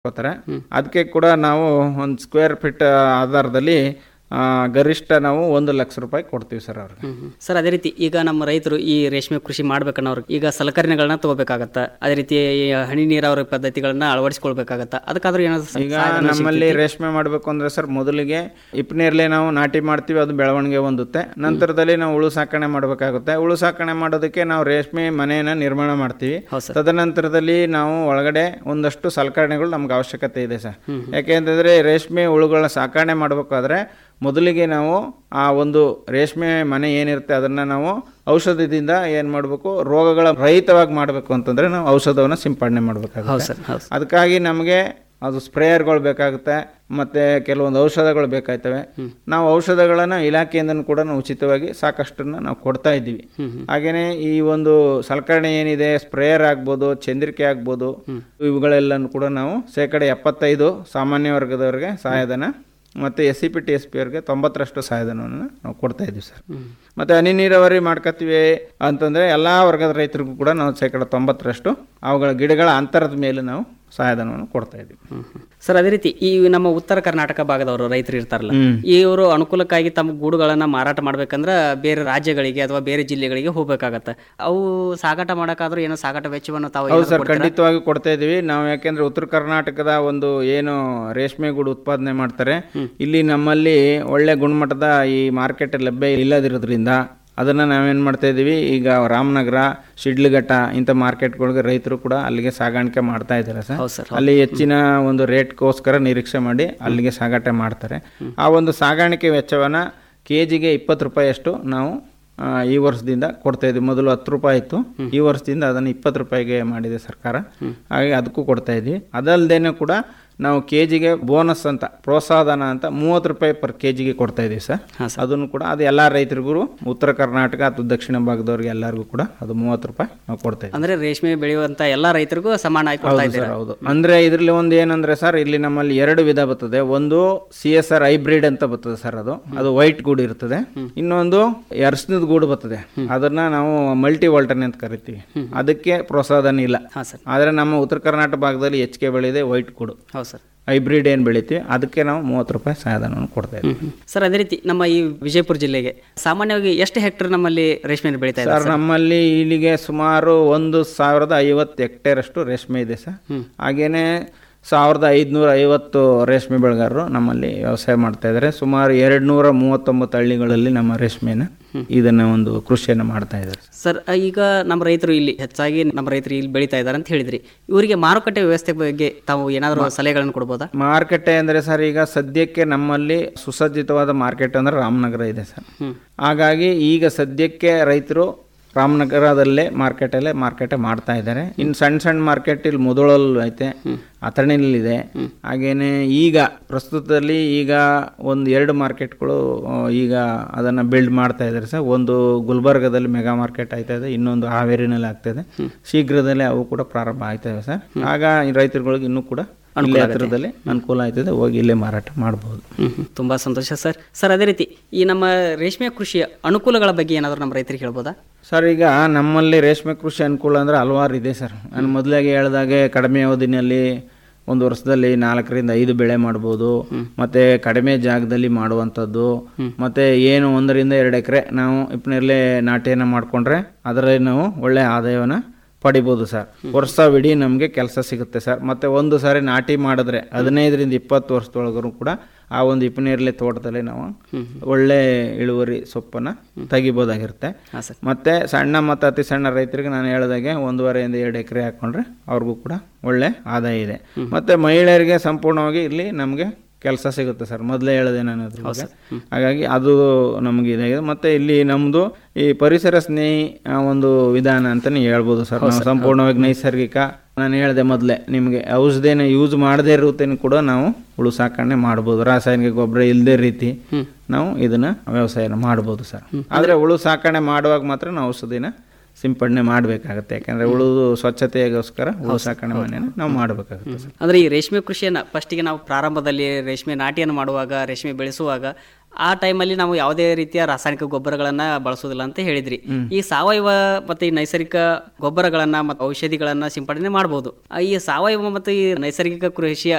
ಮಾಡ್ಕೋತಾರೆ ಅದಕ್ಕೆ ಕೂಡ ನಾವು ಒಂದು ಸ್ಕ್ವೇರ್ ಫೀಟ್ ಆಧಾರದಲ್ಲಿ ಆ, ಗರಿಷ್ಠ ನಾವು ಒಂದು ಲಕ್ಷ ರೂಪಾಯಿ ಕೊಡ್ತೀವಿ ಸರ್ ಅವ್ರಿಗೆ ಸರ್ ಅದೇ ರೀತಿ ಈಗ ನಮ್ಮ ರೈತರು ಈ ರೇಷ್ಮೆ ಕೃಷಿ ಮಾಡ್ಬೇಕನ್ನೋರು ಈಗ ಸಲಕರಣೆಗಳನ್ನ ತಗೋಬೇಕಾಗತ್ತ ಅದೇ ರೀತಿ ಈ ಹನಿ ನೀರಾವರಿ ಪದ್ಧತಿಗಳನ್ನ ಅಳವಡಿಸ್ಕೊಳ್ಬೇಕಾಗತ್ತ ಅದಕ್ಕಾದ್ರೂ ಏನಾದ್ರು ಸ- ಈಗ ಸಹಾಯಧನ ನಮ್ಮಲ್ಲಿ ರೇಷ್ಮೆ ಮಾಡಬೇಕು ಅಂದ್ರೆ ಸರ್ ಮೊದಲಿಗೆ ಇಪ್ನೇರ್ಲೆ ನಾವು ನಾಟಿ ಮಾಡ್ತೀವಿ ಅದು ಬೆಳವಣಿಗೆ ಹೊಂದುತ್ತೆ ನಂತರದಲ್ಲಿ ನಾವು ಉಳು ಸಾಕಣೆ ಮಾಡಬೇಕಾಗುತ್ತೆ ಉಳು ಸಾಕಣೆ ಮಾಡೋದಕ್ಕೆ ನಾವು ರೇಷ್ಮೆ ಮನೆಯನ್ನ ನಿರ್ಮಾಣ ಮಾಡ್ತೀವಿ ಹೌದು ಸರ್. ತದನಂತರದಲ್ಲಿ ನಾವು ಒಳಗಡೆ ಒಂದಷ್ಟು ಸಲಕರಣೆಗಳು ನಮ್ಗೆ ಅವಶ್ಯಕತೆ ಇದೆ ಸರ್ ಯಾಕೆಂತಂದ್ರೆ ರೇಷ್ಮೆ ಹುಳುಗಳ ಸಾಕಣೆ ಮಾಡಬೇಕಾದ್ರೆ ಮೊದಲಿಗೆ ನಾವು ಆ ಒಂದು ರೇಷ್ಮೆ ಮನೆ ಏನಿರುತ್ತೆ ಅದನ್ನ ನಾವು ಔಷಧದಿಂದ ಏನು ಮಾಡಬೇಕು ರೋಗಗಳ ರಹಿತವಾಗಿ ಮಾಡಬೇಕು ಅಂತಂದ್ರೆ ನಾವು ಔಷಧವನ್ನು ಸಿಂಪಡಣೆ ಮಾಡಬೇಕಾಗುತ್ತೆ ಹೌದು ಸರ್ ಹೌದು ಅದಕ್ಕಾಗಿ ನಮಗೆ ಅದು ಸ್ಪ್ರೇಯರ್ಗಳು ಬೇಕಾಗುತ್ತೆ ಮತ್ತು ಕೆಲವೊಂದು ಔಷಧಗಳು ಬೇಕಾಯ್ತವೆ ನಾವು ಔಷಧಗಳನ್ನು ಇಲಾಖೆಯಿಂದ ಕೂಡ ನಾವು ಉಚಿತವಾಗಿ ಸಾಕಷ್ಟನ್ನು ನಾವು ಕೊಡ್ತಾ ಇದ್ದೀವಿ ಹಾಗೆಯೇ ಈ ಒಂದು ಸಲಕರಣೆ ಏನಿದೆ ಸ್ಪ್ರೇಯರ್ ಆಗ್ಬೋದು ಚಂದ್ರಿಕೆ ಆಗ್ಬೋದು ಇವುಗಳೆಲ್ಲನೂ ಕೂಡ ನಾವು ಶೇಕಡ ಎಪ್ಪತ್ತೈದು ಸಾಮಾನ್ಯ ವರ್ಗದವರಿಗೆ ಸಹಾಯಧನ ಮತ್ತು S C P T S P ಅವ್ರಿಗೆ ತೊಂಬತ್ತರಷ್ಟು ಸಹಾಯಧನವನ್ನು ನಾವು ಕೊಡ್ತಾ ಇದ್ದೀವಿ ಸರ್ ಮತ್ತು ಹನಿ ನೀರಾವರಿ ಮಾಡ್ಕೊತೀವಿ ಅಂತಂದರೆ ಎಲ್ಲ ವರ್ಗದ ರೈತರಿಗೂ ಕೂಡ ನಾವು ಶೇಕಡ ತೊಂಬತ್ತರಷ್ಟು ಅವುಗಳ ಗಿಡಗಳ ಅಂತರದ ಮೇಲೆ ನಾವು ಸಹಾಯಧನವನ್ನು ಕೊಡ್ತಾ ಇದ್ದೀವಿ ಸರ್ ಅದೇ ರೀತಿ ಈ ನಮ್ಮ ಉತ್ತರ ಕರ್ನಾಟಕ ಭಾಗದವರು ರೈತರು ಇರ್ತಾರಲ್ಲ ಹ್ಮ್. ಇವರು ಅನುಕೂಲಕ್ಕಾಗಿ ತಮ್ಮ ಗೂಡುಗಳನ್ನ ಮಾರಾಟ ಮಾಡ್ಬೇಕಂದ್ರ ಬೇರೆ ರಾಜ್ಯಗಳಿಗೆ ಅಥವಾ ಬೇರೆ ಜಿಲ್ಲೆಗಳಿಗೆ ಹೋಗ್ಬೇಕಾಗತ್ತೆ ಅವು ಸಾಗಾಟ ಮಾಡೋಕ್ಕಾದ್ರೂ ಏನೋ ಸಾಗಾಟ ವೆಚ್ಚವನ್ನು ತಾವು ಹೌದು ಏನಾದ್ರು ಸರ್ ಕೊಡ್ತೀರಾ? ಖಂಡಿತವಾಗಿ ಕೊಡ್ತಾ ಇದ್ದೀವಿ ನಾವು ಯಾಕೆಂದ್ರೆ ಉತ್ತರ ಕರ್ನಾಟಕದ ಒಂದು ಏನು ರೇಷ್ಮೆ ಗೂಡು ಉತ್ಪಾದನೆ ಮಾಡ್ತಾರೆ ಇಲ್ಲಿ ನಮ್ಮಲ್ಲಿ ಒಳ್ಳೆ ಗುಣಮಟ್ಟದ ಈ ಮಾರ್ಕೆಟ್ ಲಭ್ಯ ಇಲ್ಲದಿರೋದ್ರಿಂದ ಅದನ್ನು ನಾವೇನು ಮಾಡ್ತಾ ಇದ್ದೀವಿ ಈಗ ರಾಮನಗರ ಶಿಡ್ಲಘಟ್ಟ ಇಂಥ ಮಾರ್ಕೆಟ್ಗಳಿಗೆ ರೈತರು ಕೂಡ ಅಲ್ಲಿಗೆ ಸಾಗಾಣಿಕೆ ಮಾಡ್ತಾ ಇದ್ದಾರೆ ಸರ್ ಹೌದು ಸರ್ ಅಲ್ಲಿ ಹೆಚ್ಚಿನ ಒಂದು ರೇಟ್ಗೋಸ್ಕರ ನಿರೀಕ್ಷೆ ಮಾಡಿ ಅಲ್ಲಿಗೆ ಸಾಗಾಟ ಮಾಡ್ತಾರೆ ಆ ಒಂದು ಸಾಗಾಣಿಕೆ ವೆಚ್ಚವನ್ನು ಕೆ ಜಿಗೆ ಇಪ್ಪತ್ತು ರೂಪಾಯಿಯಷ್ಟು ನಾವು ಆ, ಈ ವರ್ಷದಿಂದ ಕೊಡ್ತಾ ಇದ್ವಿ ಮೊದಲು ಹತ್ತು ರೂಪಾಯಿ ಇತ್ತು ಈ ವರ್ಷದಿಂದ ಅದನ್ನು ಇಪ್ಪತ್ತು ರೂಪಾಯಿಗೆ ಮಾಡಿದೆ ಸರ್ಕಾರ ಹಾಗೆ ಅದಕ್ಕೂ ಕೊಡ್ತಾ ಇದ್ವಿ ಅದಲ್ಲದೇನೆ ಕೂಡ ನಾವು ಕೆ ಜಿಗೆ ಬೋನಸ್ ಅಂತ ಪ್ರೋತ್ಸಾಹಧನ ಅಂತ ಮೂವತ್ತು ರೂಪಾಯಿ ಪರ್ ಕೆ ಜಿಗೆ ಕೊಡ್ತಾ ಇದ್ದೀವಿ ಸರ್ ಹಾಂ ಸರ್ ಅದನ್ನು ಕೂಡ ಅದು ಎಲ್ಲ ರೈತರಿಗೂ ಉತ್ತರ ಕರ್ನಾಟಕ ಅಥವಾ ದಕ್ಷಿಣ ಭಾಗದವ್ರಿಗೆ ಎಲ್ಲರಿಗೂ ಕೂಡ ಅದು ಮೂವತ್ತು ರೂಪಾಯಿ ನಾವು ಕೊಡ್ತಾ ಇದ್ದೀವಿ ಅಂದ್ರೆ ರೇಷ್ಮೆ ಬೆಳೆಯುವಂತ ಎಲ್ಲಾ ರೈತರಿಗೂ ಸಮಾನ ಆಗಿ ಕೊಡ್ತಾ ಹೌದು ಇದ್ದೀರಾ ಸರ್ ಹೌದು ಅಂದ್ರೆ ಇದ್ರಲ್ಲಿ ಒಂದು ಏನಂದ್ರೆ ಸರ್ ಇಲ್ಲಿ ನಮ್ಮಲ್ಲಿ ಎರಡು ವಿಧ ಬರ್ತದೆ ಒಂದು ಸಿ ಎಸ್ ಆರ್ ಹೈಬ್ರಿಡ್ ಅಂತ ಬರ್ತದೆ ಸರ್ ಅದು ಅದು ವೈಟ್ ಗೂಡು ಇರ್ತದೆ ಇನ್ನೊಂದು ಎರ್ಸ್ನದ ಗೂಡು ಬರ್ತದೆ ಅದನ್ನ ನಾವು ಮಲ್ಟಿ ವಾಲ್ಟರ್ನ್ ಅಂತ ಕರಿತೀವಿ ಅದಕ್ಕೆ ಪ್ರೋತ್ಸಾಹಧನ ಇಲ್ಲ ಹಾಂ ಸರ್ ಆದ್ರೆ ನಮ್ಮ ಉತ್ತರ ಕರ್ನಾಟಕ ಭಾಗದಲ್ಲಿ ಹೆಚ್ಚಿಗೆ ಬೆಳೆದಿದೆ ವೈಟ್ ಗೂಡು ಹೌದು ಸರ್ ಹೈಬ್ರಿಡ್ ಏನು ಬೆಳಿತೀವಿ ಅದಕ್ಕೆ ನಾವು ಮೂವತ್ತು ರೂಪಾಯಿ ಸಹಾಯಧನವನ್ನು ಕೊಡ್ತಾ ಇದ್ದೀವಿ ಸರ್ ಅದೇ ರೀತಿ ನಮ್ಮ ಈ ವಿಜಯಪುರ ಜಿಲ್ಲೆಗೆ ಸಾಮಾನ್ಯವಾಗಿ ಎಷ್ಟು ಹೆಕ್ಟರ್ ನಮ್ಮಲ್ಲಿ ರೇಷ್ಮೆ ಬೆಳೀತಾ ಇದೆ ಸರ್ ನಮ್ಮಲ್ಲಿ ಇಲ್ಲಿಗೆ ಸುಮಾರು ಒಂದು ಸಾವಿರದ ಐವತ್ತು ಹೆಕ್ಟೇರ್ ಅಷ್ಟು ರೇಷ್ಮೆ ಇದೆ ಸರ್ ಹಾಗೇನೆ ಸಾವಿರದ ಐದುನೂರ ಐವತ್ತು ರೇಷ್ಮೆ ಬೆಳೆಗಾರರು ನಮ್ಮಲ್ಲಿ ವ್ಯವಸಾಯ ಮಾಡ್ತಾ ಇದ್ದಾರೆ ಸುಮಾರು ಎರಡು ನೂರ ಮೂವತ್ತೊಂಬತ್ತು ಹಳ್ಳಿಗಳಲ್ಲಿ ನಮ್ಮ ರೇಷ್ಮೆನ ಇದನ್ನ ಒಂದು ಕೃಷಿಯನ್ನು ಮಾಡ್ತಾ ಇದ್ದಾರೆ ಸರ್ ಈಗ ನಮ್ಮ ರೈತರು ಇಲ್ಲಿ ಹೆಚ್ಚಾಗಿ ನಮ್ಮ ರೈತರು ಇಲ್ಲಿ ಬೆಳೀತಾ ಇದ್ದಾರೆ ಅಂತ ಹೇಳಿದ್ರಿ ಇವರಿಗೆ ಮಾರುಕಟ್ಟೆ ವ್ಯವಸ್ಥೆ ಬಗ್ಗೆ ತಾವು ಏನಾದರೂ ಸಲಹೆಗಳನ್ನು ಕೊಡ್ಬೋದಾ ಮಾರುಕಟ್ಟೆ ಅಂದರೆ ಸರ್ ಈಗ ಸದ್ಯಕ್ಕೆ ನಮ್ಮಲ್ಲಿ ಸುಸಜ್ಜಿತವಾದ ಮಾರ್ಕೆಟ್ ಅಂದರೆ ರಾಮನಗರ ಇದೆ ಸರ್ ಹಾಗಾಗಿ ಈಗ ಸದ್ಯಕ್ಕೆ ರೈತರು ರಾಮನಗರದಲ್ಲೇ ಮಾರ್ಕೆಟಲ್ಲೇ ಮಾರ್ಕೆಟೇ ಮಾಡ್ತಾ ಇದ್ದಾರೆ ಇನ್ನು ಸಣ್ಣ ಸಣ್ಣ ಮಾರ್ಕೆಟ್ ಇಲ್ಲಿ ಮುದೋಳಲ್ಲಿ ಐತೆ ಅಥಣಿಲಿದೆ ಹಾಗೇನೆ ಈಗ ಪ್ರಸ್ತುತದಲ್ಲಿ ಈಗ ಒಂದು ಎರಡು ಮಾರ್ಕೆಟ್ಗಳು ಆ, ಈಗ ಅದನ್ನು ಬಿಲ್ಡ್ ಮಾಡ್ತಾ ಇದ್ದಾರೆ ಸರ್ ಒಂದು ಗುಲ್ಬರ್ಗದಲ್ಲಿ ಮೆಗಾ ಮಾರ್ಕೆಟ್ ಆಯ್ತಾ ಇದೆ ಇನ್ನೊಂದು ಹಾವೇರಿನಲ್ಲಿ ಆಗ್ತಾ ಇದೆ ಶೀಘ್ರದಲ್ಲೇ ಅವು ಕೂಡ ಪ್ರಾರಂಭ ಆಯ್ತಾ ಇವೆ ಸರ್ ಆಗ ಈ ರೈತರುಗಳಿಗೆ ಇನ್ನೂ ಕೂಡ ಇಲ್ಲೇ ಹತ್ರದಲ್ಲಿ ಅನುಕೂಲ ಆಯ್ತದೆ ಹೋಗಿ ಇಲ್ಲೇ ಮಾರಾಟ ಮಾಡ್ಬೋದು ತುಂಬಾ ಸಂತೋಷ ಸರ್ ಸರ್ ಅದೇ ರೀತಿ ಈ ನಮ್ಮ ರೇಷ್ಮೆ ಕೃಷಿಯ ಅನುಕೂಲಗಳ ಬಗ್ಗೆ ಏನಾದರೂ ನಮ್ಮ ರೈತರಿಗೆ ಹೇಳ್ಬೋದಾ ಸರ್ ಈಗ ನಮ್ಮಲ್ಲಿ ರೇಷ್ಮೆ ಕೃಷಿ ಅನುಕೂಲ ಅಂದರೆ ಹಲವಾರು ಇದೆ ಸರ್ ನಾನು ಮೊದಲಾಗಿ ಹೇಳ್ದಾಗೆ ಕಡಿಮೆ ಅವಧಿನಲ್ಲಿ ಒಂದು ವರ್ಷದಲ್ಲಿ ನಾಲ್ಕರಿಂದ ಐದು ಬೆಳೆ ಮಾಡ್ಬೋದು ಮತ್ತೆ ಕಡಿಮೆ ಜಾಗದಲ್ಲಿ ಮಾಡುವಂಥದ್ದು ಮತ್ತೆ ಏನು ಒಂದರಿಂದ ಎರಡು ಎಕರೆ ನಾವು ಇಪ್ಪನೇರಳೆ ನಾಟಿಯನ್ನು ಮಾಡಿಕೊಂಡ್ರೆ ಅದರಲ್ಲಿ ನಾವು ಒಳ್ಳೆ ಆದಾಯವನ್ನು ಪಡಿಬೋದು ಸರ್ ವರ್ಷವಿಡೀ ನಮಗೆ ಕೆಲಸ ಸಿಗುತ್ತೆ ಸರ್ ಮತ್ತೆ ಒಂದು ಸಾರಿ ನಾಟಿ ಮಾಡಿದ್ರೆ ಹದಿನೈದರಿಂದ ಇಪ್ಪತ್ತು ವರ್ಷದೊಳಗರು ಕೂಡ ಆ ಒಂದು ಇಪ್ಪನೇರಳೆ ತೋಟದಲ್ಲಿ ನಾವು ಒಳ್ಳೆ ಇಳುವರಿ ಸೊಪ್ಪನ್ನು ತೆಗಿಬೋದಾಗಿರುತ್ತೆ ಹಾಂ ಸರ್ ಮತ್ತೆ ಸಣ್ಣ ಮತ್ತು ಅತಿ ಸಣ್ಣ ರೈತರಿಗೆ ನಾನು ಹೇಳಿದಾಗೆ ಒಂದೂವರೆಯಿಂದ ಎರಡು ಎಕರೆ ಹಾಕೊಂಡ್ರೆ ಅವ್ರಿಗೂ ಕೂಡ ಒಳ್ಳೆ ಆದಾಯ ಇದೆ ಮತ್ತೆ ಮಹಿಳೆಯರಿಗೆ ಸಂಪೂರ್ಣವಾಗಿ ಇಲ್ಲಿ ನಮಗೆ ಕೆಲಸ ಸಿಗುತ್ತೆ ಸರ್ ಮೊದಲೇ ಹೇಳಿದೆ ನಾನು ಅದ್ರ ಬಗ್ಗೆ ಹಾಗಾಗಿ ಅದು ನಮಗೆ ಇದಾಗಿದೆ ಮತ್ತೆ ಇಲ್ಲಿ ನಮ್ಮದು ಈ ಪರಿಸರ ಸ್ನೇಹಿ ಆ, ಒಂದು ವಿಧಾನ ಅಂತಲೇ ಹೇಳ್ಬೋದು ಸರ್ ನಾವು ಸಂಪೂರ್ಣವಾಗಿ ನೈಸರ್ಗಿಕ ನಾನು ಹೇಳಿದೆ ಮೊದಲೇ ನಿಮಗೆ ಔಷಧಿನ ಯೂಸ್ ಮಾಡದೇ ಇರುತ್ತೇನೆ ಕೂಡ ನಾವು ಹುಳು ಸಾಕಣೆ ಮಾಡ್ಬೋದು ರಾಸಾಯನಿಕ ಗೊಬ್ಬರ ಇಲ್ಲದೇ ರೀತಿ ನಾವು ಇದನ್ನ ವ್ಯವಸಾಯನ ಮಾಡ್ಬೋದು ಸರ್ ಆದರೆ ಹುಳು ಸಾಕಣೆ ಮಾಡುವಾಗ ಮಾತ್ರ ನಾವು ಔಷಧಿನ ಸಿಂಪಡಣೆ ಮಾಡಬೇಕಾಗುತ್ತೆ ಯಾಕಂದ್ರೆ ಉಳಿದು ಸ್ವಚ್ಛತೆಗೋಸ್ಕರ ಹುಳು ಸಾಕಣೆ ಮನೆಯನ್ನು ನಾವು ಮಾಡಬೇಕಾಗುತ್ತೆ ಸರ್ ಅಂದ್ರೆ ಈ ರೇಷ್ಮೆ ಕೃಷಿಯನ್ನ ಫಸ್ಟಿಗೆ ನಾವು ಪ್ರಾರಂಭದಲ್ಲಿ ರೇಷ್ಮೆ ನಾಟಿಯನ್ನು ಮಾಡುವಾಗ ರೇಷ್ಮೆ ಬೆಳೆಸುವಾಗ ಆ ಟೈಮಲ್ಲಿ ನಾವು ಯಾವುದೇ ರೀತಿಯ ರಾಸಾಯನಿಕ ಗೊಬ್ಬರಗಳನ್ನ ಬಳಸೋದಿಲ್ಲ ಅಂತ ಹೇಳಿದ್ರಿ ಈ ಸಾವಯವ ಮತ್ತೆ ಈ ನೈಸರ್ಗಿಕ ಗೊಬ್ಬರಗಳನ್ನ ಮತ್ತು ಔಷಧಿಗಳನ್ನ ಸಿಂಪಡಣೆ ಮಾಡಬಹುದು ಈ ಸಾವಯವ ಮತ್ತು ಈ ನೈಸರ್ಗಿಕ ಕೃಷಿಯ